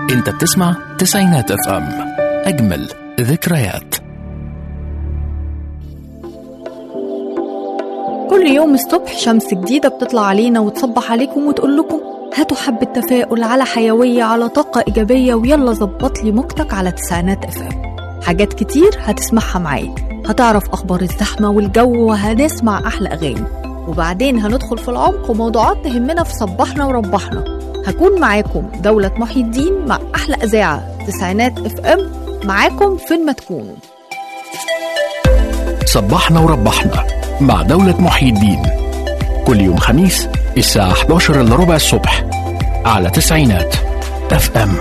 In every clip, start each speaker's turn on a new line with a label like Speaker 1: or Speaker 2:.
Speaker 1: انت بتسمع تسعينات اف ام اجمل ذكريات
Speaker 2: كل يوم الصبح شمس جديدة بتطلع علينا وتصبح عليكم وتقول لكم هاتوا حبة تفاؤل على حيوية على طاقة إيجابية ويلا ظبط لي موجتك على تسعينات اف ام حاجات كتير هتسمعها معايا هتعرف أخبار الزحمة والجو وهنسمع أحلى أغاني وبعدين هندخل في العمق وموضوعات تهمنا في صبحنا وربحنا هكون معاكم دولة محي الدين مع أحلى إذاعة تسعينات اف ام معاكم فين ما تكونوا
Speaker 1: صبحنا وربحنا مع دولة محي الدين كل يوم خميس الساعة 11 إلا ربع الصبح على تسعينات اف ام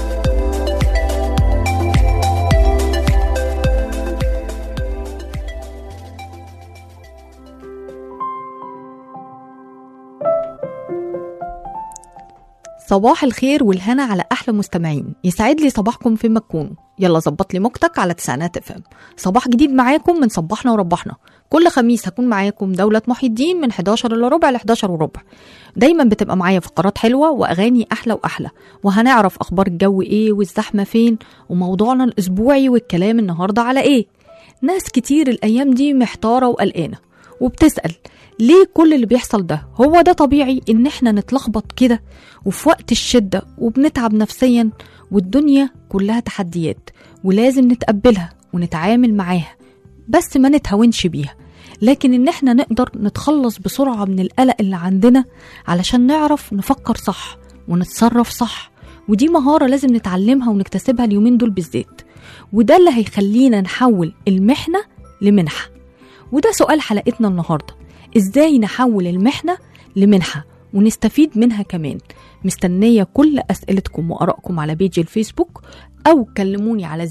Speaker 2: صباح الخير والهنا على احلى مستمعين يسعد لي صباحكم فين ما تكونوا يلا ظبط لي موجتك على تسعينات اف ام صباح جديد معاكم من صبحنا وربحنا كل خميس هكون معاكم دولة محي الدين من 11 الا ربع ل 11 وربع دايما بتبقى معايا فقرات حلوة واغاني احلى واحلى وهنعرف اخبار الجو ايه والزحمة فين وموضوعنا الاسبوعي والكلام النهاردة على ايه ناس كتير الايام دي محتارة وقلقانة وبتسأل ليه كل اللي بيحصل ده هو ده طبيعي ان احنا نتلخبط كده وفي وقت الشدة وبنتعب نفسيا والدنيا كلها تحديات ولازم نتقبلها ونتعامل معاها بس ما نتهاونش بيها لكن ان احنا نقدر نتخلص بسرعة من القلق اللي عندنا علشان نعرف نفكر صح ونتصرف صح ودي مهارة لازم نتعلمها ونكتسبها اليومين دول بالذات وده اللي هيخلينا نحول المحنة لمنحة وده سؤال حلقتنا النهارده ازاي نحول المحنة لمنحة ونستفيد منها كمان مستنية كل أسئلتكم وآرائكم على بيج الفيسبوك أو كلموني على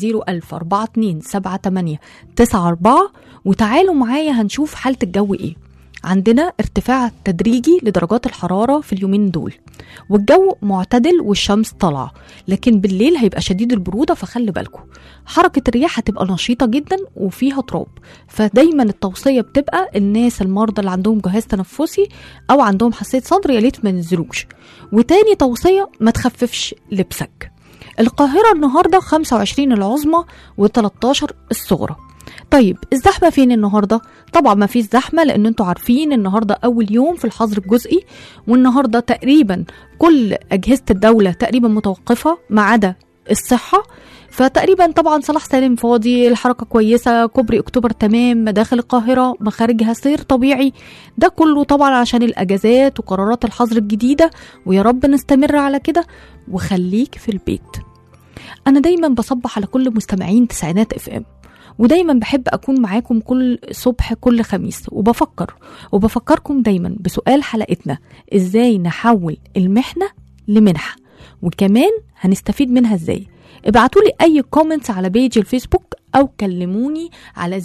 Speaker 2: 010427894 وتعالوا معايا هنشوف حالة الجو إيه عندنا ارتفاع تدريجي لدرجات الحرارة في اليومين دول والجو معتدل والشمس طالعة لكن بالليل هيبقى شديد البرودة فخلي بالكم حركة الرياح هتبقى نشيطة جدا وفيها تراب فدايما التوصية بتبقى الناس المرضى اللي عندهم جهاز تنفسي أو عندهم حساسية صدر يا ريت ما ينزلوش وتاني توصية ما تخففش لبسك القاهرة النهاردة 25 العظمى و13 الصغرى طيب الزحمة فين النهاردة؟ طبعا ما فيش زحمة لأن انتوا عارفين النهاردة أول يوم في الحظر الجزئي والنهاردة تقريبا كل أجهزة الدولة تقريبا متوقفة ما عدا الصحة فتقريبا طبعا صلاح سالم فاضي الحركة كويسة كوبري أكتوبر تمام مداخل القاهرة مخارجها سير طبيعي ده كله طبعا عشان الأجازات وقرارات الحظر الجديدة ويا رب نستمر على كده وخليك في البيت أنا دايما بصبح على كل مستمعين تسعينات اف ام ودايما بحب أكون معاكم كل صبح كل خميس وبفكر وبفكركم دايما بسؤال حلقتنا إزاي نحول المحنة لمنحة وكمان هنستفيد منها إزاي ابعتوا لي أي كومنتس على بيج الفيسبوك أو كلموني على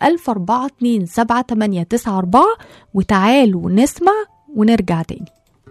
Speaker 2: 010427894 وتعالوا نسمع ونرجع تاني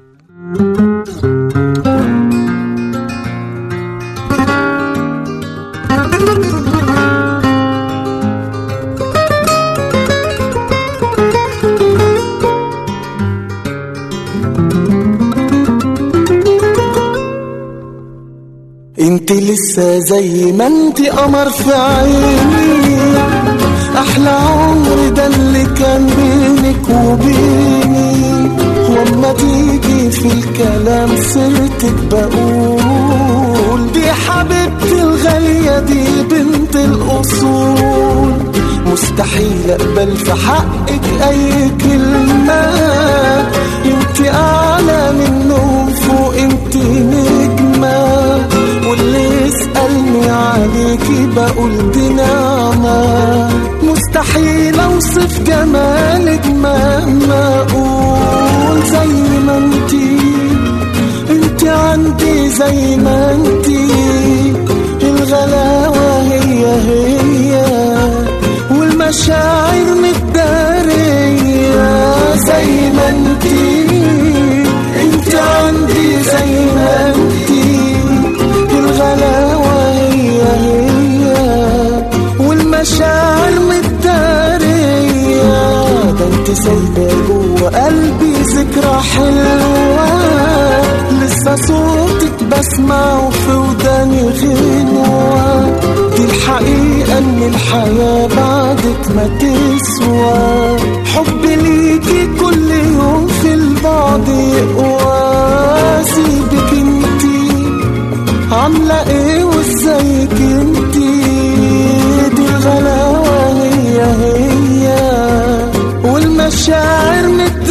Speaker 3: انت لسه زي ما انت قمر في عيني احلى عمر ده اللي كان بينك وبيني واما تيجي في الكلام سيرتك بقول دي حبيبتي الغالية دي بنت الاصول مستحيل اقبل في حقك اي كلمة انت اعلى منهم فوق انت نجمة واللي يسألني عليكي بقول دي نعمة مستحيل اوصف جمالك مهما اقول زي ما انتي انت عندي زي ما انتي الغلاوة هي هي والمشاعر متدارية زي ما انتي انت عندي زي ما انتي الغلاوة هي هي والمشاعر متدارية ده انت سايبة جوه قلبي ذكرى حلوة لسه صوتك بسمعه في وداني تاني غنوة دي الحقيقة ان الحياة بعدك ما تسوى حبي ليكي كل يوم في البعد يقوى سيبك انتي عاملة ايه وازيك انتي دي الغلاوة هي هي والمشاعر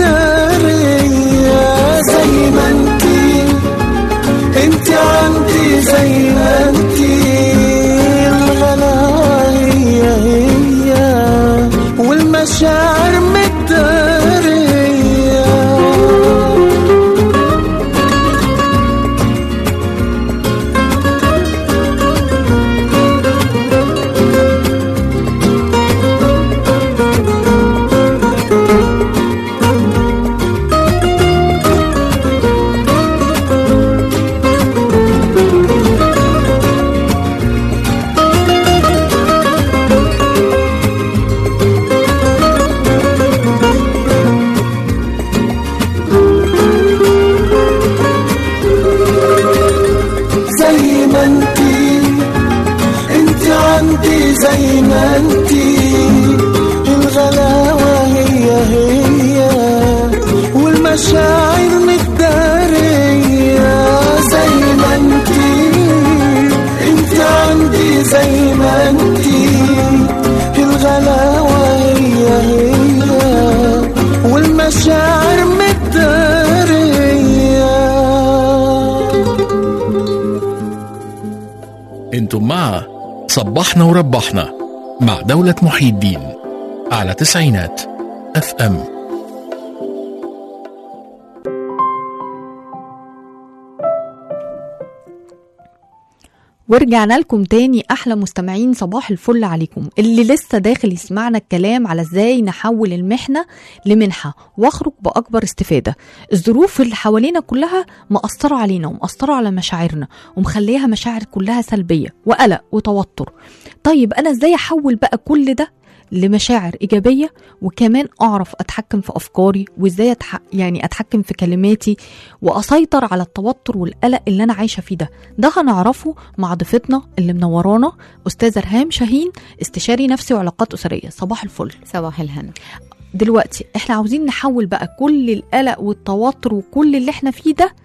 Speaker 3: متدارية زي ما انتي انتي عندي زي ما انتي الغلاوة هي هي والمشاعر متدارية زي ما انتي انتي عندي زي ما انتي الغلاوة هي هي والمشاعر متدارية زي ما انتي انتي عندي زي ما انتي الغلاوة هي هي والمشاعر متدارية
Speaker 1: انتم مع صبحنا وربحنا مع دولة محي الدين على تسعينات اف ام
Speaker 2: ورجعنا لكم تاني احلى مستمعين صباح الفل عليكم اللي لسه داخل يسمعنا الكلام على ازاي نحول المحنه لمنحه واخرج باكبر استفاده الظروف اللي حوالينا كلها مأثره علينا ومأثره على مشاعرنا ومخليها مشاعر كلها سلبيه وقلق وتوتر طيب انا ازاي احول بقى كل ده لمشاعر ايجابيه وكمان اعرف اتحكم في افكاري وازاي أتح... يعني اتحكم في كلماتي واسيطر على التوتر والقلق اللي انا عايشه فيه ده ده هنعرفه مع ضيفتنا اللي منورانا استاذه رهام شاهين استشاري نفسي وعلاقات اسريه صباح الفل
Speaker 4: صباح الهنا
Speaker 2: دلوقتي احنا عاوزين نحول بقى كل القلق والتوتر وكل اللي احنا فيه ده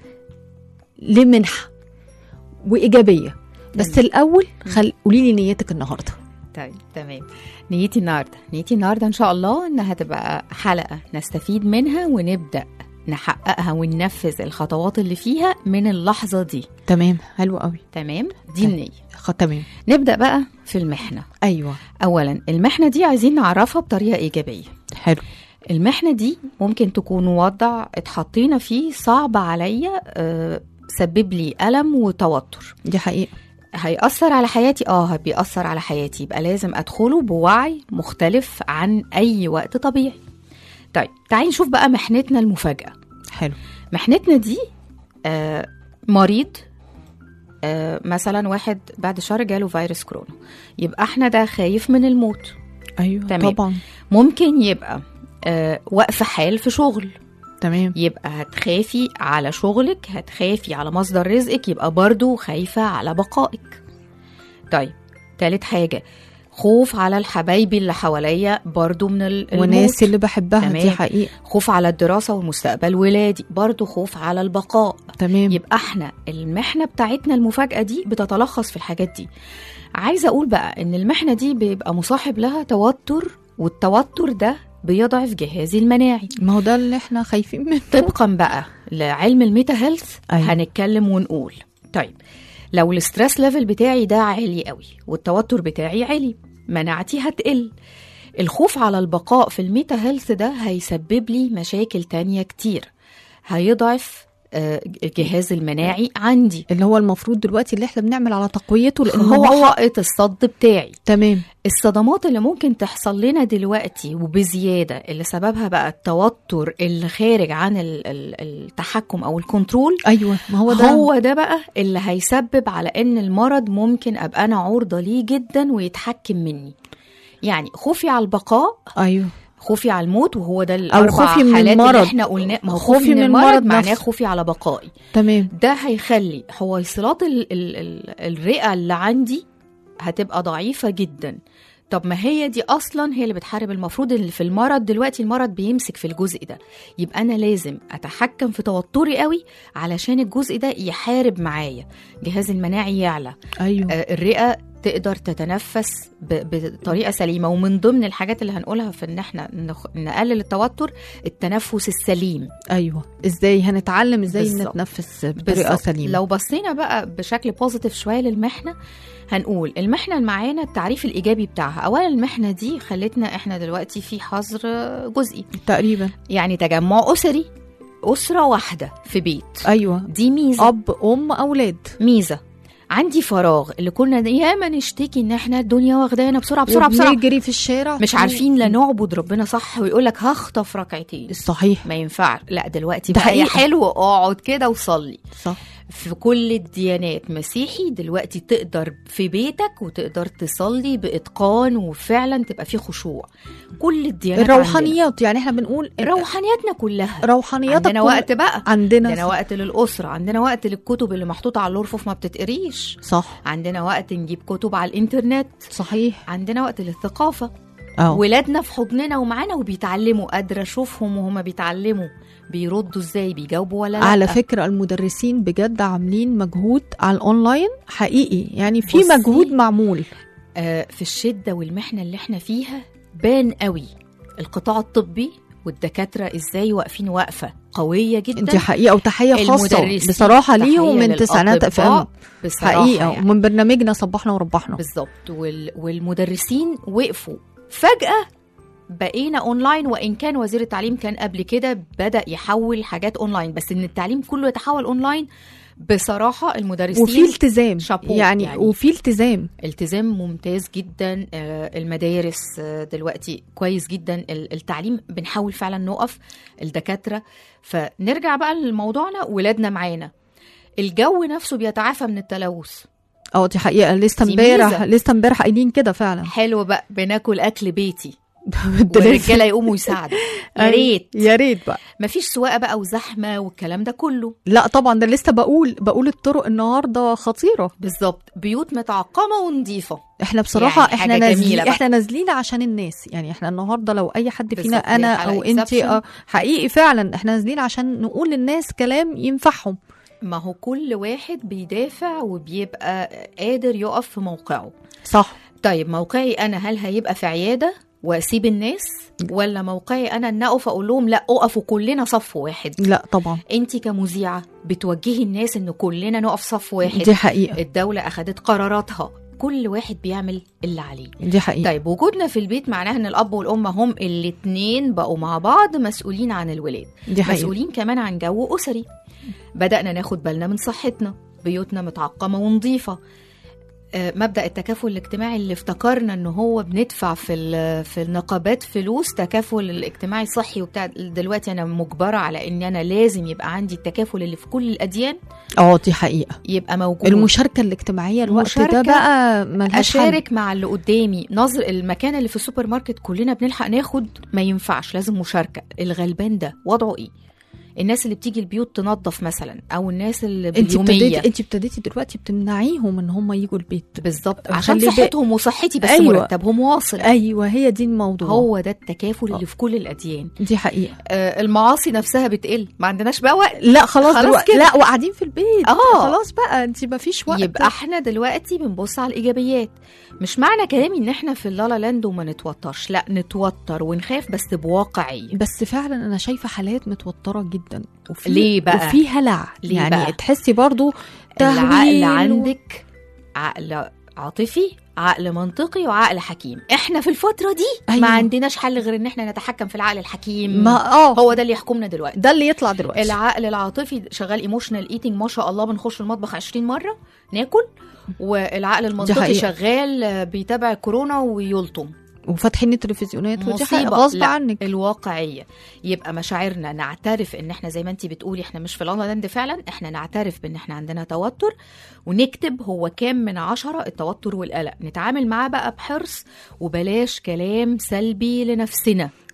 Speaker 2: لمنحه وايجابيه بس
Speaker 4: تمام.
Speaker 2: الاول خل... قولي لي نيتك النهارده
Speaker 4: طيب تمام نيتي النهارده نيتي النهارده ان شاء الله انها تبقى حلقه نستفيد منها ونبدا نحققها وننفذ الخطوات اللي فيها من اللحظه دي
Speaker 2: تمام حلو قوي
Speaker 4: تمام دي
Speaker 2: تمام.
Speaker 4: النيه
Speaker 2: خ... تمام
Speaker 4: نبدا بقى في المحنه
Speaker 2: ايوه
Speaker 4: اولا المحنه دي عايزين نعرفها بطريقه ايجابيه
Speaker 2: حلو
Speaker 4: المحنه دي ممكن تكون وضع اتحطينا فيه صعب عليا آه، سبب لي الم وتوتر
Speaker 2: دي حقيقه
Speaker 4: هيأثر على حياتي اه بيأثر على حياتي يبقى لازم ادخله بوعي مختلف عن اي وقت طبيعي طيب تعالي نشوف بقى محنتنا المفاجأة
Speaker 2: حلو
Speaker 4: محنتنا دي آه مريض آه مثلا واحد بعد شهر جاله فيروس كورونا يبقى احنا ده خايف من الموت
Speaker 2: ايوه
Speaker 4: تمام.
Speaker 2: طبعا
Speaker 4: ممكن يبقى آه وقف حال في شغل
Speaker 2: تمام
Speaker 4: يبقى هتخافي على شغلك هتخافي على مصدر رزقك يبقى برضو خايفة على بقائك طيب تالت حاجة خوف على الحبايب اللي حواليا برضو من ال- الموت
Speaker 2: وناس اللي بحبها دي
Speaker 4: تمام.
Speaker 2: حقيقه
Speaker 4: خوف على الدراسة والمستقبل ولادي برضو خوف على البقاء
Speaker 2: تمام
Speaker 4: يبقى احنا المحنة بتاعتنا المفاجأة دي بتتلخص في الحاجات دي عايزة أقول بقى إن المحنة دي بيبقى مصاحب لها توتر والتوتر ده بيضعف جهازي المناعي
Speaker 2: ما هو ده اللي احنا خايفين منه
Speaker 4: طبقا بقى لعلم الميتا هيلث
Speaker 2: أيوة.
Speaker 4: هنتكلم ونقول طيب لو الستريس ليفل بتاعي ده عالي قوي والتوتر بتاعي عالي مناعتي هتقل الخوف على البقاء في الميتا هيلث ده هيسبب لي مشاكل تانية كتير هيضعف آه، الجهاز المناعي عندي
Speaker 2: اللي هو المفروض دلوقتي اللي احنا بنعمل على تقويته لان
Speaker 4: هو
Speaker 2: هو
Speaker 4: حائط الصد بتاعي
Speaker 2: تمام
Speaker 4: الصدمات اللي ممكن تحصل لنا دلوقتي وبزياده اللي سببها بقى التوتر اللي خارج عن ال- ال- التحكم او الكنترول
Speaker 2: ايوه ما هو ده
Speaker 4: هو ده بقى اللي هيسبب على ان المرض ممكن ابقى انا عرضه ليه جدا ويتحكم مني يعني خوفي على البقاء
Speaker 2: ايوه
Speaker 4: خوفي على الموت وهو ده الاربع
Speaker 2: خوفي من
Speaker 4: حالات
Speaker 2: المرض.
Speaker 4: اللي احنا قلناه ما هو
Speaker 2: خوفي
Speaker 4: خوفي من
Speaker 2: من
Speaker 4: المرض
Speaker 2: المرض
Speaker 4: معناه
Speaker 2: نفسه.
Speaker 4: خوفي على بقائي
Speaker 2: تمام
Speaker 4: ده هيخلي حويصلات ال ال ال الرئه اللي عندي هتبقى ضعيفه جدا طب ما هي دي اصلا هي اللي بتحارب المفروض اللي في المرض دلوقتي المرض بيمسك في الجزء ده يبقى انا لازم اتحكم في توتري قوي علشان الجزء ده يحارب معايا جهاز المناعي يعلى
Speaker 2: ايوه
Speaker 4: آه، الرئه تقدر تتنفس ب- بطريقه سليمه ومن ضمن الحاجات اللي هنقولها في ان احنا نخ- نقلل التوتر التنفس السليم
Speaker 2: ايوه ازاي هنتعلم ازاي
Speaker 4: بالظبط.
Speaker 2: نتنفس بطريقه
Speaker 4: بالظبط.
Speaker 2: سليمه
Speaker 4: لو بصينا بقى بشكل بوزيتيف شويه للمحنه هنقول المحنه اللي معانا التعريف الايجابي بتاعها اولا المحنه دي خلتنا احنا دلوقتي في حظر جزئي
Speaker 2: تقريبا
Speaker 4: يعني تجمع اسري اسره واحده في بيت
Speaker 2: ايوه
Speaker 4: دي ميزه
Speaker 2: اب ام اولاد
Speaker 4: ميزه عندي فراغ اللي كنا ياما نشتكي ان احنا الدنيا واخدانا بسرعه بسرعه بسرعه
Speaker 2: نجري في الشارع
Speaker 4: مش عارفين لا نعبد ربنا صح ويقول لك هخطف ركعتين
Speaker 2: صحيح
Speaker 4: ما ينفع لا دلوقتي
Speaker 2: ده
Speaker 4: بقى يا
Speaker 2: حقيقة.
Speaker 4: حلو اقعد كده وصلي
Speaker 2: صح
Speaker 4: في كل الديانات مسيحي دلوقتي تقدر في بيتك وتقدر تصلي بإتقان وفعلا تبقى في خشوع كل الديانات
Speaker 2: الروحانيات يعني احنا بنقول
Speaker 4: عندنا. روحانياتنا كلها
Speaker 2: روحانياتك
Speaker 4: عندنا
Speaker 2: كل-
Speaker 4: وقت بقى
Speaker 2: عندنا
Speaker 4: عندنا وقت للأسرة عندنا وقت للكتب اللي محطوطة على الرفوف ما بتتقريش
Speaker 2: صح
Speaker 4: عندنا وقت نجيب كتب على الإنترنت
Speaker 2: صحيح
Speaker 4: عندنا وقت للثقافة
Speaker 2: اه
Speaker 4: ولادنا في حضننا ومعانا وبيتعلموا قادرة أشوفهم وهما بيتعلموا بيردوا ازاي بيجاوبوا ولا لا
Speaker 2: على فكرة المدرسين بجد عاملين مجهود على الأونلاين حقيقي يعني في
Speaker 4: بصي،
Speaker 2: مجهود معمول
Speaker 4: آه، في الشدة والمحنة اللي احنا فيها بان قوي القطاع الطبي والدكاترة ازاي واقفين وقفة قوية جدا
Speaker 2: دي حقيقة وتحية خاصة
Speaker 4: المدرسين،
Speaker 2: بصراحة
Speaker 4: تحية
Speaker 2: ليهم من تسعينات اف ام
Speaker 4: للأطباء بصراحة
Speaker 2: حقيقة
Speaker 4: يعني.
Speaker 2: ومن برنامجنا صبحنا وربحنا
Speaker 4: بالظبط وال... والمدرسين وقفوا فجأة بقينا اونلاين وان كان وزير التعليم كان قبل كده بدا يحول حاجات اونلاين بس ان التعليم كله يتحول اونلاين بصراحه المدرسين
Speaker 2: وفي التزام
Speaker 4: شابو
Speaker 2: يعني,
Speaker 4: يعني.
Speaker 2: وفي التزام
Speaker 4: التزام ممتاز جدا آه، المدارس آه، دلوقتي كويس جدا ال- التعليم بنحاول فعلا نقف الدكاترة فنرجع بقى لموضوعنا ولادنا معانا الجو نفسه بيتعافى من التلوث
Speaker 2: اه دي حقيقة لسه
Speaker 4: دي
Speaker 2: امبارح
Speaker 4: ميزة.
Speaker 2: لسه امبارح قايلين كده فعلا
Speaker 4: حلو بقى بناكل اكل بيتي
Speaker 2: ده لازم.
Speaker 4: والرجاله يقوموا يساعدوا يا
Speaker 2: أيوة.
Speaker 4: ريت
Speaker 2: يا ريت بقى
Speaker 4: مفيش سواقه بقى وزحمه والكلام ده كله
Speaker 2: لا طبعا ده لسه بقول بقول الطرق النهارده خطيره
Speaker 4: بالظبط بيوت متعقمه ونظيفه
Speaker 2: احنا بصراحه
Speaker 4: يعني
Speaker 2: احنا
Speaker 4: حاجة
Speaker 2: نازلين
Speaker 4: جميلة بقى.
Speaker 2: احنا نازلين عشان الناس يعني احنا النهارده لو اي حد فينا
Speaker 4: بالظبط، هي
Speaker 2: انا
Speaker 4: حلقة
Speaker 2: او انت
Speaker 4: exception.
Speaker 2: اه حقيقي فعلا احنا نازلين عشان نقول للناس كلام ينفعهم
Speaker 4: ما هو كل واحد بيدافع وبيبقى قادر يقف في موقعه
Speaker 2: صح
Speaker 4: طيب موقعي انا هل هيبقى في عياده واسيب الناس ولا موقعي انا ان اقف اقول لهم لا اقفوا كلنا صف واحد
Speaker 2: لا طبعا
Speaker 4: انت كمذيعه بتوجهي الناس ان كلنا نقف صف واحد
Speaker 2: دي حقيقه
Speaker 4: الدوله اخذت قراراتها كل واحد بيعمل اللي عليه
Speaker 2: دي حقيقه
Speaker 4: طيب وجودنا في البيت معناه ان الاب والام هم الاتنين بقوا مع بعض مسؤولين عن الولاد
Speaker 2: دي حقيقه
Speaker 4: مسؤولين كمان عن جو اسري بدانا ناخد بالنا من صحتنا بيوتنا متعقمه ونظيفه آه، مبدا التكافل الاجتماعي اللي افتكرنا ان هو بندفع في ال- في النقابات فلوس تكافل الاجتماعي صحي وبتاع دلوقتي انا مجبره على ان انا لازم يبقى عندي التكافل اللي في كل الاديان
Speaker 2: اه دي حقيقه
Speaker 4: يبقى موجود
Speaker 2: المشاركه الاجتماعيه الوقت ده
Speaker 4: المشاركة
Speaker 2: بقى ملهاش حل
Speaker 4: اشارك مع اللي قدامي نظر المكان اللي في السوبر ماركت كلنا بنلحق ناخد ما ينفعش لازم مشاركه الغلبان ده وضعه ايه الناس اللي بتيجي البيوت تنظف مثلا او الناس اللي
Speaker 2: انت
Speaker 4: باليوميه
Speaker 2: ابتديتي انت ابتديتي دلوقتي بتمنعيهم ان هم يجوا البيت
Speaker 4: بالظبط عشان
Speaker 2: خلي بالك-
Speaker 4: صحتهم وصحتي بس
Speaker 2: أيوة.
Speaker 4: مرتبهم واصل
Speaker 2: ايوه هي دي الموضوع
Speaker 4: هو ده التكافل اللي في كل الاديان
Speaker 2: دي حقيقه
Speaker 4: آه المعاصي نفسها بتقل ما عندناش بقى وقت
Speaker 2: لا خلاص,
Speaker 4: خلاص
Speaker 2: دلوقتي
Speaker 4: كده.
Speaker 2: لا وقاعدين في البيت
Speaker 4: آه.
Speaker 2: خلاص بقى انت ما فيش وقت
Speaker 4: يبقى احنا دلوقتي بنبص على الايجابيات مش معنى كلامي ان احنا في اللالا لاند وما نتوترش لا نتوتر ونخاف بس بواقعيه
Speaker 2: بس فعلا انا شايفه حالات متوتره جدا وفي
Speaker 4: ليه بقى؟
Speaker 2: وفي هلع
Speaker 4: ليه
Speaker 2: يعني
Speaker 4: بقى؟
Speaker 2: تحسي برضو
Speaker 4: العقل
Speaker 2: تهويل و-
Speaker 4: عندك عقل عاطفي عقل منطقي وعقل حكيم احنا في الفتره دي
Speaker 2: أيوة.
Speaker 4: ما عندناش حل غير ان احنا نتحكم في العقل الحكيم
Speaker 2: ما اه
Speaker 4: هو ده اللي يحكمنا دلوقتي
Speaker 2: ده اللي يطلع دلوقتي
Speaker 4: العقل العاطفي شغال ايموشنال ايتنج ما شاء الله بنخش المطبخ 20 مره ناكل والعقل المنطقي
Speaker 2: حقيقة.
Speaker 4: شغال آه، بيتابع كورونا ويلطم
Speaker 2: وفاتحين التلفزيونات ودي حاجه
Speaker 4: مصيبة.
Speaker 2: غصب
Speaker 4: لا،
Speaker 2: عنك
Speaker 4: الواقعيه يبقى مشاعرنا نعترف ان احنا زي ما انت بتقولي احنا مش في لالا لاند فعلا احنا نعترف بان احنا عندنا توتر ونكتب هو كام من عشرة التوتر والقلق نتعامل معاه بقى بحرص وبلاش كلام سلبي لنفسنا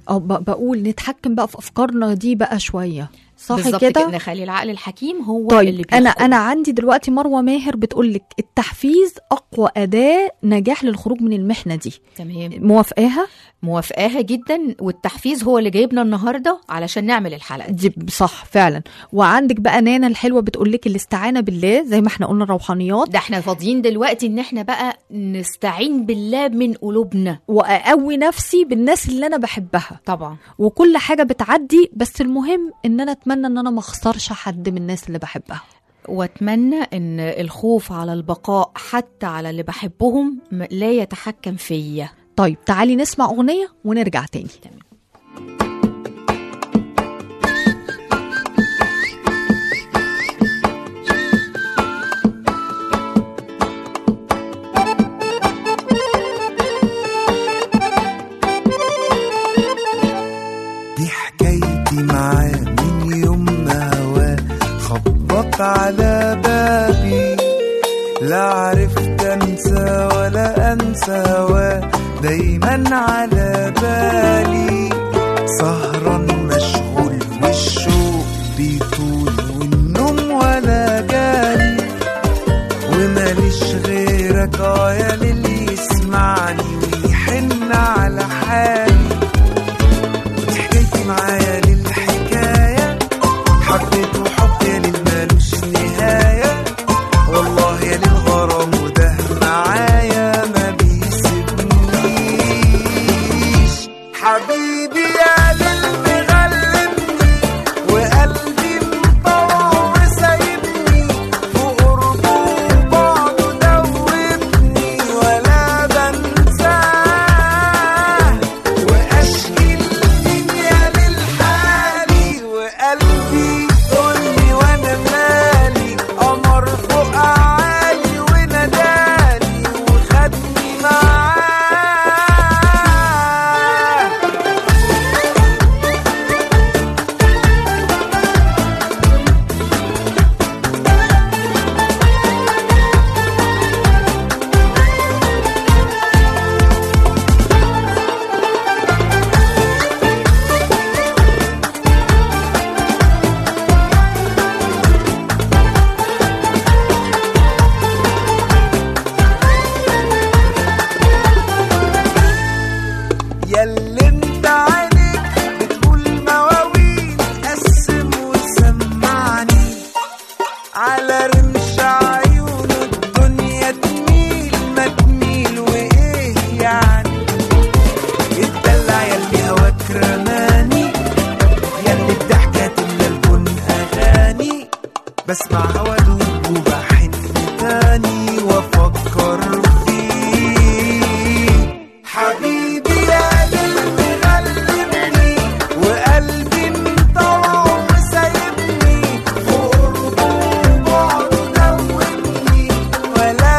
Speaker 2: او ب- بقول نتحكم بقى في افكارنا دي بقى شويه صح
Speaker 4: بالظبط
Speaker 2: كده
Speaker 4: نخلي العقل الحكيم هو اللي
Speaker 2: طيب انا
Speaker 4: بيحكم.
Speaker 2: انا عندي دلوقتي مروه ماهر بتقول لك التحفيز اقوى اداه نجاح للخروج من المحنه دي
Speaker 4: تمام
Speaker 2: موافقاها
Speaker 4: موافقاها جدا والتحفيز هو اللي جايبنا النهارده علشان نعمل الحلقه دي
Speaker 2: دي صح فعلا وعندك بقى نانا الحلوه بتقول لك الاستعانه بالله زي ما احنا قلنا الروحانيات
Speaker 4: ده احنا فاضيين دلوقتي ان احنا بقى نستعين بالله من قلوبنا
Speaker 2: واقوي نفسي بالناس اللي انا بحبها
Speaker 4: طبعا
Speaker 2: وكل حاجه بتعدي بس المهم ان انا اتمنى ان انا ما اخسرش حد من الناس اللي بحبها
Speaker 4: واتمنى ان الخوف على البقاء حتى على اللي بحبهم م- لا يتحكم فيا
Speaker 2: طيب تعالي نسمع اغنيه ونرجع تاني
Speaker 3: دي حكايتي معاه من يوم ما هواه خبط على بابي لا عرفت انسى ولا انسى هواه دايما على بالي سهران مشغول والشوق بيطول والنوم ولا جالي وماليش غيرك اه يا للي يسمعني ويحن على حالي ودي حكايتي معايا للحكاية حبيته حب يا للمالوش نهاية والله يا للغرام وده معايا ما بيسيبنيش حبيبي يا للمغلبني وقلبي مطوع وسايبني فوق قربه وبعده دوبني ولا بنساه واشكي الدنيا للحالي وقلبي قولي وانا مالي قمر فوق عالي ونادالي وخدني معاه ياللي انت عليك بتقول مواويل قسم وسمعني على رمش عيونه الدنيا تميل ما تميل وايه يعني اتدلع ياللي هواك رماني ياللي الضحكة تملى البن اغاني بسمع هوا دوب وبحن تاني وافكر فيه حبيبي يا قلبي غلبني وقلبي مطوع وسايبني فوق قربه وبعده دوبني ولا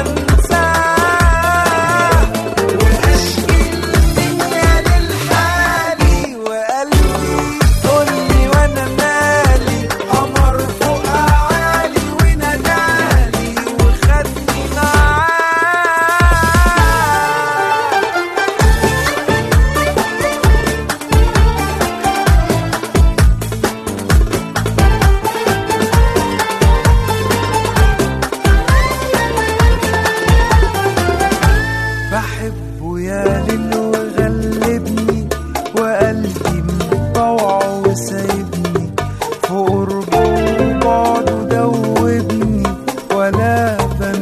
Speaker 3: بنساه واشكي الدنيا للحالي وقلبي قولي وانا مالي قمر فوق عالي ونادالي وخدني معاه بحبه يا ليل وغلبني وقلبي مطوعه وسايبني فوق قربه وبعده دوبني ولا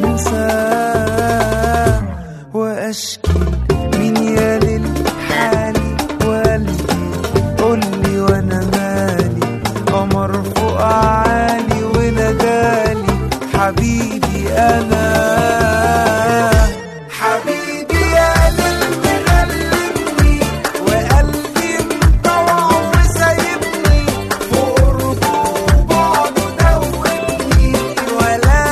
Speaker 3: بنساه واشكي مين يا ليل حالي وقلبي قولي وانا مالي قمر فوق عالي ونادالي حبيبي انا حبيبي يا قلبي غلبني وقلبي مطوع وسايبني فوق قربه وبعده دوبني ولا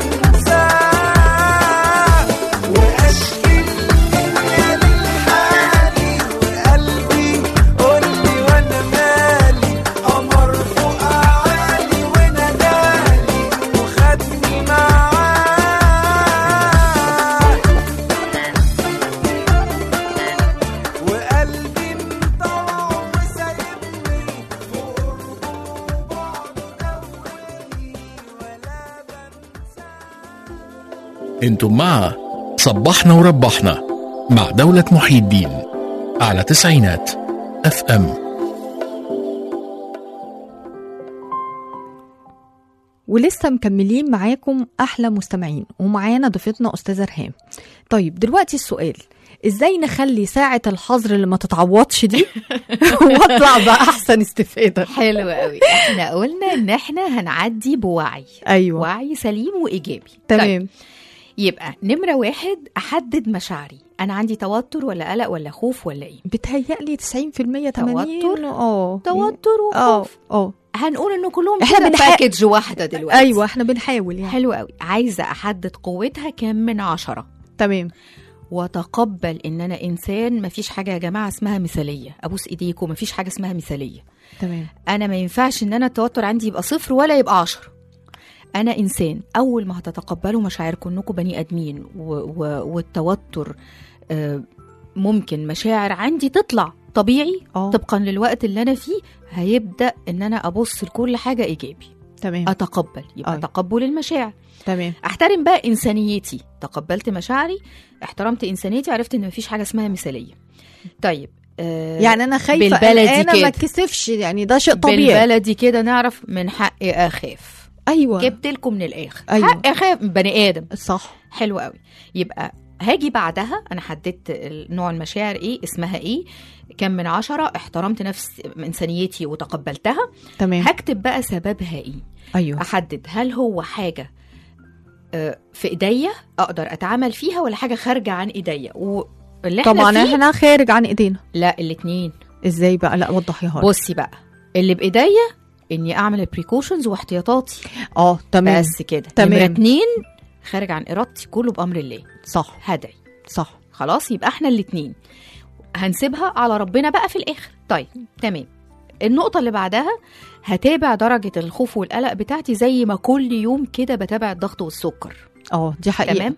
Speaker 3: بنساه واشكي الدنيا للحالي وقلبي قولي وانا مالي قمر فوق عالي ونادالي وخدني معاه
Speaker 1: انتم مع صبحنا وربحنا مع دولة محي الدين على تسعينات اف ام
Speaker 2: ولسه مكملين معاكم احلى مستمعين ومعانا ضيفتنا استاذه رهام طيب دلوقتي السؤال ازاي نخلي ساعة الحظر اللي ما تتعوضش دي واطلع بأحسن استفادة
Speaker 4: حلو قوي احنا قلنا ان احنا هنعدي بوعي
Speaker 2: ايوه
Speaker 4: وعي سليم وايجابي طيب
Speaker 2: تمام
Speaker 4: يبقى نمره واحد احدد مشاعري انا عندي توتر ولا قلق ولا خوف ولا ايه
Speaker 2: بتهيألي 90% 80
Speaker 4: توتر؟
Speaker 2: اه
Speaker 4: توتر
Speaker 2: اه
Speaker 4: وخوف
Speaker 2: اه
Speaker 4: هنقول ان كلهم
Speaker 2: إحنا
Speaker 4: احنا
Speaker 2: بنحق-
Speaker 4: باكج واحده دلوقتي
Speaker 2: ايوه احنا بنحاول يعني
Speaker 4: حلو قوي عايزه احدد قوتها كام من عشرة
Speaker 2: تمام
Speaker 4: واتقبل ان انا انسان مفيش حاجه يا جماعه اسمها مثاليه ابوس ايديكم مفيش حاجه اسمها مثاليه
Speaker 2: تمام
Speaker 4: انا ما ينفعش ان انا التوتر عندي يبقى صفر ولا يبقى عشرة انا انسان اول ما هتتقبلوا مشاعركم انكم بني ادمين و... و... والتوتر آه، ممكن مشاعر عندي تطلع طبيعي
Speaker 2: اه
Speaker 4: طبقا للوقت اللي انا فيه هيبدا ان انا ابص لكل حاجه ايجابي
Speaker 2: تمام
Speaker 4: اتقبل يبقى
Speaker 2: أي.
Speaker 4: تقبل المشاعر
Speaker 2: تمام
Speaker 4: احترم بقى انسانيتي تقبلت مشاعري احترمت انسانيتي عرفت ان مفيش حاجه اسمها مثاليه طيب آه
Speaker 2: يعني انا خايفه
Speaker 4: بالبلدي
Speaker 2: انا ما
Speaker 4: كده.
Speaker 2: اتكسفش يعني ده شيء طبيعي
Speaker 4: بالبلدي كده نعرف من حقي اخاف
Speaker 2: ايوه
Speaker 4: جبت لكم من الاخر
Speaker 2: أيوة.
Speaker 4: حقي اخاف من بني ادم
Speaker 2: صح
Speaker 4: حلو قوي يبقى هاجي بعدها انا حددت ال- نوع المشاعر ايه اسمها ايه كم من عشرة احترمت نفس انسانيتي وتقبلتها
Speaker 2: تمام
Speaker 4: هكتب بقى سببها ايه
Speaker 2: ايوه
Speaker 4: احدد هل هو حاجه آه، في ايديا اقدر اتعامل فيها ولا حاجه خارجه عن ايديا واللي احنا
Speaker 2: طبعا
Speaker 4: فيه
Speaker 2: احنا خارج عن ايدينا
Speaker 4: لا الاتنين
Speaker 2: ازاي بقى لا وضحيها لي.
Speaker 4: بصي بقى اللي بايديا اني اعمل البريكوشنز واحتياطاتي
Speaker 2: اه تمام
Speaker 4: بس كده
Speaker 2: تمام.
Speaker 4: نمرة اتنين خارج عن ارادتي كله بامر الله
Speaker 2: صح
Speaker 4: هدعي
Speaker 2: صح
Speaker 4: خلاص يبقى احنا الاتنين هنسيبها على ربنا بقى في الاخر طيب تمام النقطة اللي بعدها هتابع درجة الخوف والقلق بتاعتي زي ما كل يوم كده بتابع الضغط والسكر
Speaker 2: اه دي حقيقه
Speaker 4: تمام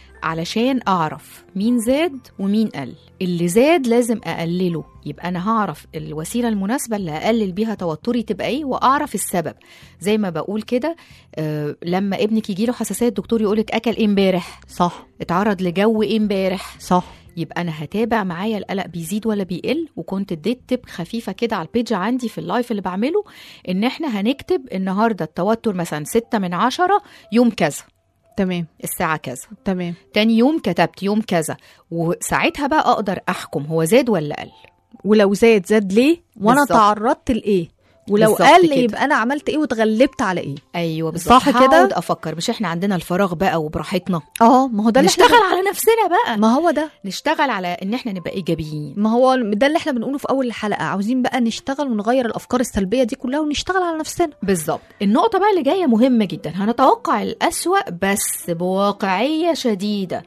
Speaker 4: علشان اعرف مين زاد ومين قل اللي زاد لازم اقلله يبقى انا هعرف الوسيله المناسبه اللي اقلل بيها توتري تبقى ايه واعرف السبب زي ما بقول كده آه لما ابنك يجيله حساسيه الدكتور يقولك اكل ايه امبارح
Speaker 2: صح
Speaker 4: اتعرض لجو ايه امبارح
Speaker 2: صح
Speaker 4: يبقى انا هتابع معايا القلق بيزيد ولا بيقل وكنت اديت تip خفيفه كده على البيج عندي في اللايف اللي بعمله ان احنا هنكتب النهارده التوتر مثلا ستة من عشرة يوم كذا
Speaker 2: تمام
Speaker 4: الساعه كذا
Speaker 2: تمام
Speaker 4: تاني يوم كتبت يوم كذا وساعتها بقى اقدر احكم هو زاد ولا قل
Speaker 2: ولو زاد زاد ليه وانا
Speaker 4: بالظبط.
Speaker 2: تعرضت لايه ولو
Speaker 4: بالظبط
Speaker 2: قل
Speaker 4: كده.
Speaker 2: يبقى انا عملت ايه واتغلبت على ايه
Speaker 4: ايوه بالظبط
Speaker 2: صح كده؟
Speaker 4: هقعد افكر مش احنا عندنا الفراغ بقى وبراحتنا
Speaker 2: اه ما هو ده اللي
Speaker 4: نشتغل
Speaker 2: احنا
Speaker 4: على نفسنا بقى
Speaker 2: ما هو ده
Speaker 4: نشتغل على ان احنا نبقى ايجابيين
Speaker 2: ما هو ده اللي احنا بنقوله في اول الحلقه عاوزين بقى نشتغل ونغير الافكار السلبيه دي كلها ونشتغل على نفسنا
Speaker 4: بالظبط النقطة بقى اللي جاية مهمة جدا هنتوقع الأسوأ بس بواقعية شديدة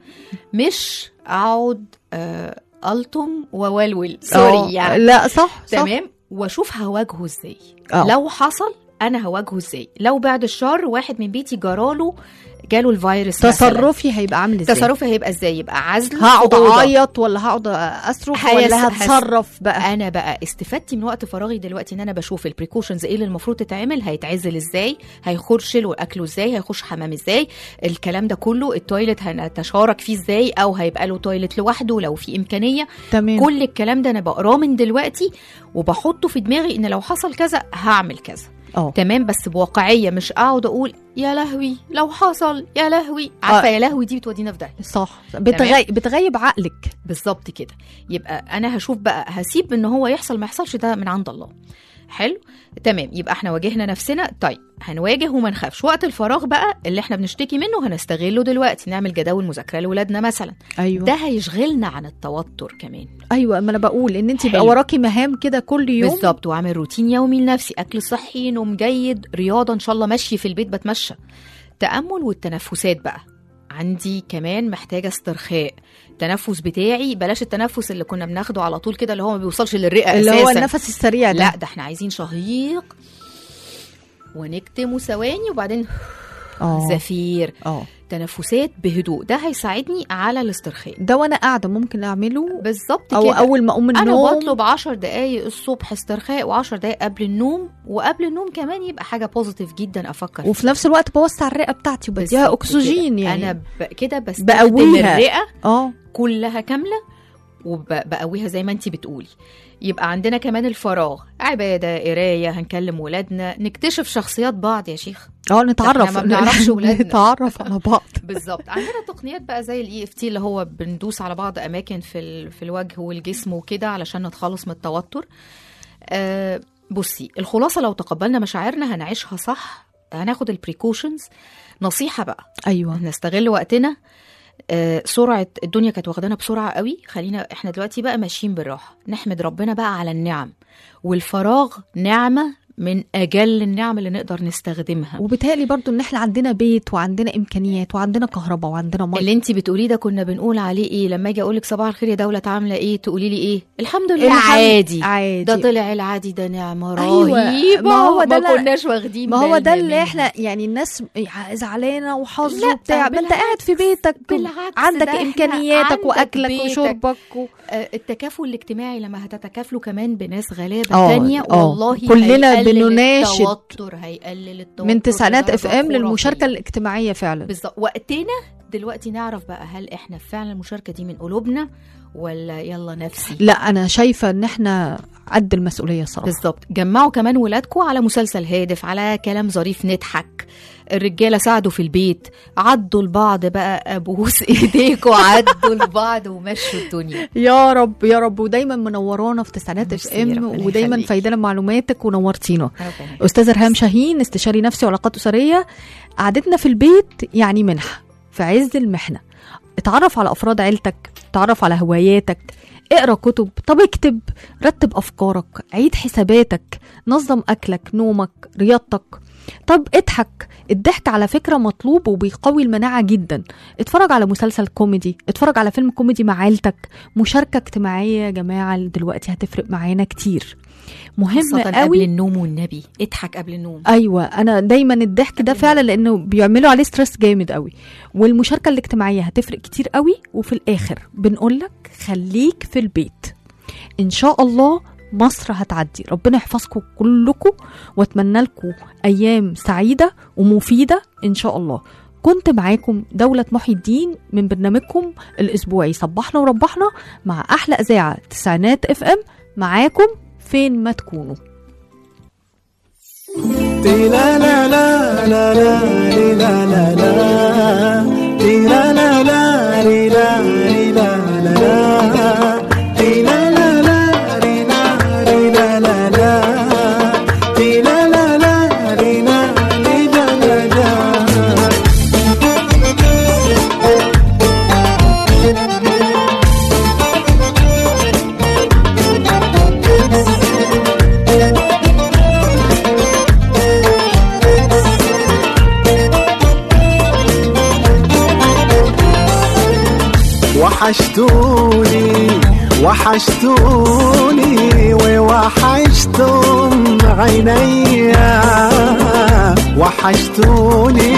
Speaker 4: مش أقعد آه ألطم وولول
Speaker 2: آه،
Speaker 4: سوري يعني
Speaker 2: لا صح صح
Speaker 4: تمام واشوف هواجهه ازاي
Speaker 2: آه.
Speaker 4: لو حصل انا هواجهه ازاي لو بعد الشر واحد من بيتي جراله جاله الفيروس مثلاً.
Speaker 2: تصرفي هيبقى عامل ازاي
Speaker 4: تصرفي هيبقى ازاي يبقى عزل
Speaker 2: هقعد
Speaker 4: أوضة.
Speaker 2: اعيط ولا هقعد اصرخ
Speaker 4: هيس-
Speaker 2: ولا
Speaker 4: هس-
Speaker 2: هتصرف بقى
Speaker 4: انا بقى استفدتي من وقت فراغي دلوقتي ان انا بشوف البريكوشنز ايه اللي المفروض تتعمل هيتعزل ازاي هيخرشل واكله ازاي هيخش حمام ازاي الكلام ده كله التويلت هنتشارك فيه ازاي او هيبقى له تويلت لوحده لو في امكانيه
Speaker 2: تمام
Speaker 4: كل الكلام ده انا بقراه من دلوقتي وبحطه في دماغي ان لو حصل كذا هعمل كذا
Speaker 2: اه
Speaker 4: تمام بس بواقعيه مش اقعد اقول يا لهوي لو حصل يا لهوي عارفه
Speaker 2: آه.
Speaker 4: يا لهوي دي بتودينا في داهيه
Speaker 2: صح بتغي... بتغيب عقلك
Speaker 4: بالظبط كده يبقى انا هشوف بقى هسيب ان هو يحصل ما يحصلش ده من عند الله حلو تمام يبقى احنا واجهنا نفسنا طيب هنواجه وما نخافش وقت الفراغ بقى اللي احنا بنشتكي منه هنستغله دلوقتي نعمل جداول مذاكره لاولادنا مثلا
Speaker 2: ايوه
Speaker 4: ده هيشغلنا عن التوتر كمان
Speaker 2: ايوه ما انا بقول ان انت يبقى
Speaker 4: حلو.
Speaker 2: وراكي مهام كده كل يوم
Speaker 4: بالظبط وعامل روتين يومي لنفسي اكل صحي نوم جيد رياضه ان شاء الله مشي في البيت بتمشى تامل والتنفسات بقى عندي كمان محتاجه استرخاء التنفس بتاعي بلاش التنفس اللي كنا بناخده على طول كده اللي هو ما بيوصلش للرئه
Speaker 2: اللي
Speaker 4: اساسا
Speaker 2: هو النفس السريع ده
Speaker 4: لا ده احنا عايزين شهيق ونكتم ثواني وبعدين
Speaker 2: اه
Speaker 4: زفير
Speaker 2: اه
Speaker 4: التنفسات بهدوء ده هيساعدني على الاسترخاء
Speaker 2: ده وانا قاعده ممكن اعمله
Speaker 4: بالظبط
Speaker 2: او
Speaker 4: كده
Speaker 2: اول ما اقوم من
Speaker 4: انا
Speaker 2: النوم
Speaker 4: بطلب 10 دقايق الصبح استرخاء و10 دقايق قبل النوم وقبل النوم كمان يبقى حاجه بوزيتيف جدا افكر
Speaker 2: وفي نفس الوقت بوسع الرئه بتاعتي وبديها
Speaker 4: بالظبط
Speaker 2: اكسجين
Speaker 4: كده.
Speaker 2: يعني
Speaker 4: انا ب... كده بستخدم
Speaker 2: بقويها.
Speaker 4: الرئه
Speaker 2: اه
Speaker 4: كلها كامله وبقويها زي ما انت بتقولي يبقى عندنا كمان الفراغ عباده قرايه هنكلم ولادنا نكتشف شخصيات بعض يا شيخ
Speaker 2: اه نتعرف
Speaker 4: ما بنعرفش ولادنا.
Speaker 2: نتعرف على بعض
Speaker 4: بالظبط عندنا تقنيات بقى زي الاي اف تي اللي هو بندوس على بعض اماكن في ال... في الوجه والجسم وكده علشان نتخلص من التوتر آه بصي الخلاصه لو تقبلنا مشاعرنا هنعيشها صح هناخد البريكوشنز نصيحه بقى
Speaker 2: ايوه
Speaker 4: نستغل وقتنا آه، سرعة الدنيا كانت واخدانا بسرعة قوي خلينا احنا دلوقتي بقى ماشيين بالراحة نحمد ربنا بقى على النعم والفراغ نعمة من أجل النعم اللي نقدر نستخدمها
Speaker 2: وبالتالي برضو ان احنا عندنا بيت وعندنا امكانيات وعندنا كهرباء وعندنا ميه
Speaker 4: اللي انت بتقوليه ده كنا بنقول عليه ايه لما اجي اقول لك صباح الخير يا دولة عاملة ايه تقولي لي ايه الحمد لله
Speaker 2: الحمد-
Speaker 4: عادي
Speaker 2: عادي
Speaker 4: ده طلع العادي ده نعمة
Speaker 2: أيوة،
Speaker 4: رهيبة
Speaker 2: ما هو ده
Speaker 4: ما
Speaker 2: لا-
Speaker 4: كناش واخدين
Speaker 2: ما هو ده
Speaker 4: بالنا
Speaker 2: اللي
Speaker 4: منها.
Speaker 2: احنا يعني الناس زعلانه وحظ
Speaker 4: لا،
Speaker 2: وبتاع ما انت
Speaker 4: بالعكس،
Speaker 2: قاعد في بيتك
Speaker 4: بالعكس،
Speaker 2: عندك
Speaker 4: ده احنا
Speaker 2: امكانياتك
Speaker 4: عندك
Speaker 2: واكلك
Speaker 4: بيتك.
Speaker 2: وشربك و...
Speaker 4: آه، التكافل الاجتماعي لما هتتكافلوا كمان بناس غلابه
Speaker 2: آه،
Speaker 4: تانية
Speaker 2: آه.
Speaker 4: والله
Speaker 2: كلنا
Speaker 4: هيقلل
Speaker 2: بنناشد
Speaker 4: التوتر هيقلل التوتر
Speaker 2: من تسعينات
Speaker 4: بدرجة
Speaker 2: اف ام
Speaker 4: خرافية.
Speaker 2: للمشاركه الاجتماعيه فعلا
Speaker 4: بالظبط وقتنا دلوقتي نعرف بقى هل احنا فعلا المشاركه دي من قلوبنا ولا يلا نفسي
Speaker 2: لا انا شايفه ان احنا قد المسؤوليه صراحه
Speaker 4: بالظبط جمعوا كمان ولادكم على مسلسل هادف على كلام ظريف نضحك الرجاله ساعدوا في البيت عدوا لبعض بقى ابوس ايديكوا عدوا لبعض ومشوا الدنيا
Speaker 2: يا رب يا رب ودايما منورانا في تسعينات اف
Speaker 4: ميرسي،
Speaker 2: ام
Speaker 4: ربنا
Speaker 2: ودايما
Speaker 4: يخليك.
Speaker 2: فايدانا معلوماتك ونورتينا
Speaker 4: ربنا
Speaker 2: استاذ ارهام شاهين استشاري نفسي وعلاقات اسريه قعدتنا في البيت يعني منحه في عز المحنه اتعرف على افراد عيلتك اتعرف على هواياتك اقرا كتب طب اكتب رتب افكارك عيد حساباتك نظم اكلك نومك رياضتك طب اضحك الضحك على فكره مطلوب وبيقوي المناعه جدا اتفرج على مسلسل كوميدي اتفرج على فيلم كوميدي مع عيلتك مشاركه اجتماعيه يا جماعه دلوقتي هتفرق معانا كتير مهم
Speaker 4: خاصة قبل
Speaker 2: قوي
Speaker 4: النوم والنبي اضحك قبل النوم
Speaker 2: ايوه انا دايما الضحك ده فعلا لانه بيعملوا عليه ستريس جامد قوي والمشاركه الاجتماعيه هتفرق كتير قوي وفي الاخر بنقول لك خليك في البيت ان شاء الله مصر هتعدي ربنا يحفظكم كلكم واتمنى لكم ايام سعيده ومفيده ان شاء الله كنت معاكم دولة محي الدين من برنامجكم الأسبوعي صبحنا وربحنا مع أحلى إذاعة تسعينات اف ام معاكم فين ما تكونوا
Speaker 3: تي لا لا لا لا لا لي لا لا لا تي لا لا لا لي لا لي لا لا لا تي لا لا لا لي لا لي لا لا لا تي لا لا لا لي لا لي لا لا لا وحشتوني وحشتوني ووحشتم عينيا وحشتوني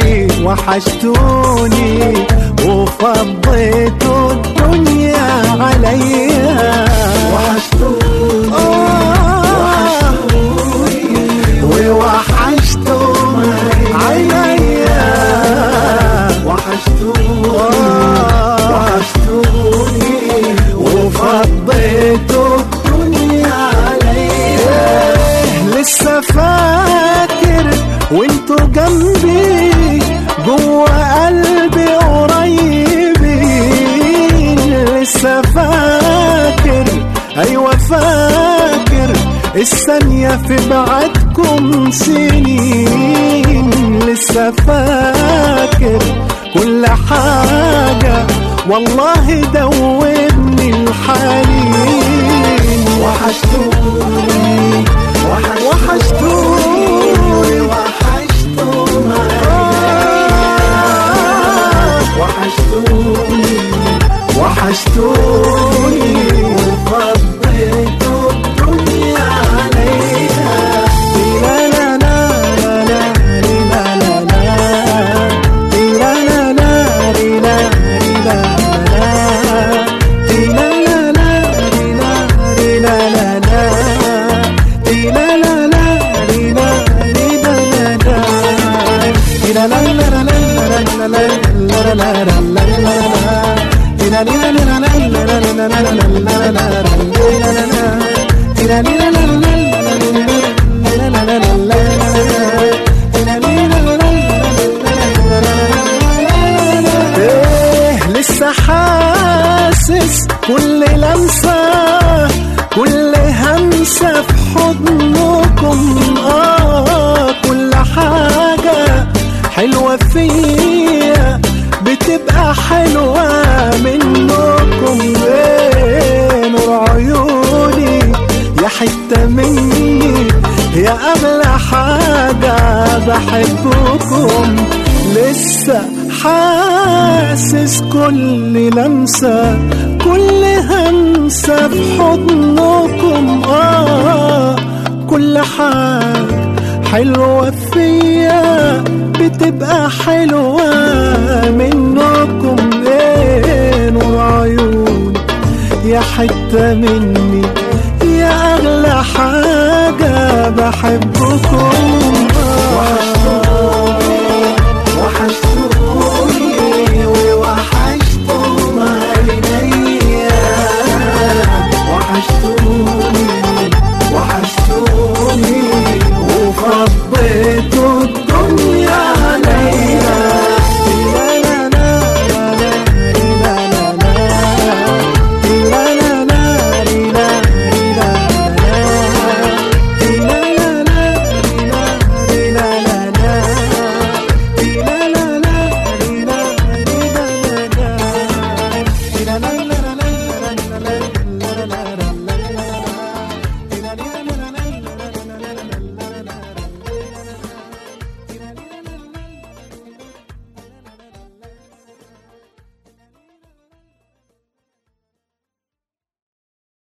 Speaker 3: وحشتوني وفضيتوا الدنيا عليا وحشتوني ووحشتم عينيا وحشتوني وحشتوني وفضيتوا الدنيا عليا لسه فاكر وانتوا جنبي جوا قلبي قريبين لسه فاكر ايوه فاكر الثانية في بعدكم سنين لسه فاكر كل حاجة والله دوبني الحنين وحشتوني وحشتوني وحشتوني وحشتوني وفضيتوا الدنيا عليها لا لا لا لا لا لا لا لا لا ايه لسه حاسس كل لمسة كل همسة في حضنكم اه كل حاجة حلوة فيا بتبقى حلوة منكم ايه نور عيوني يا حتة مني يا أغلى حاجة بحبكم لسه حاسس كل لمسة كل همسة في حضنكم آه كل حاجة حلوة فيا بتبقى حلوة منكم ايه نور عيوني يا حتة مني يا أغلى حاجة بحبكم